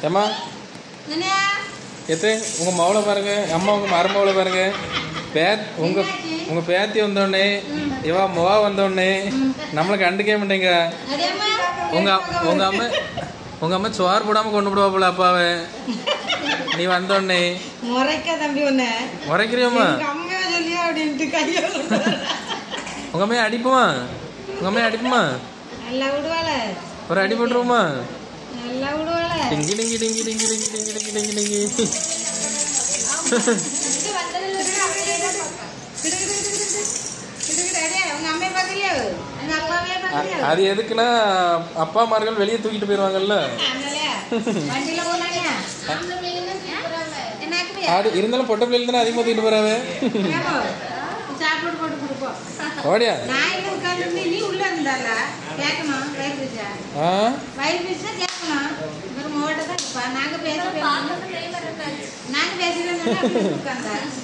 ஏம்மா என்னையா எத்து உங்கள் மவளை பாருங்க அம்மா உங்கள் மருமவளை பாருங்க பேத் உங்கள் உங்கள் பேத்தி வந்தோடனே இவா முவா வந்தோடனே நம்மளை கண்டுக்கவே மாட்டேங்க அடியம்மா உங்கள் உங்கள் அம்மா உங்கள் அம்மா சோறு போடாமல் கொண்டு விடுவாப்புல அப்பாவை நீ வந்தோடனே முறைக்க தம்பி ஒண்ணு முறைக்கிறியம்மா எங்க அம்மையா சொல்லியா அப்படின்ட்டு கையை உங்கள் அம்மையை அடிப்புமா உங்கள் அம்மையை அடிப்புமா நல்லா விடுவாள ஒரு அடி போட்டுருவோமா நல்லா விடுவாள டிங்கி டிங்கி டிங்கி டிங்கி டிங்கி டிங்கி டிங்கி டிங்கி டிங்கி உங்க அம்மையை பார்க்கலையா உங்க அப்பாவே பார்க்கலையா அது எதுக்குன்னா அப்பா அம்மார்கள் வெளியே தூக்கிட்டு போயிடுவாங்கல்ல வண்டியில போனாங்க என்ன ஆடு இருந்தாலும் பொட்டை பிள்ளைகள் தானே அதிகமாக தூக்கிட்டு போறாவே சாப்பாடு போட்டு கொடுப்போம் ஓடியா நான் இங்க உட்கார்ந்து நீ உள்ள இருந்தால கேட்கணும் வயிறு பிடிச்சா ஆ வயிறு பிடிச்சா கேட்கணும் ஒரு மோட்ட தான் இருப்பா நாங்க பேச நாங்க பேசுறோம் உட்காந்தா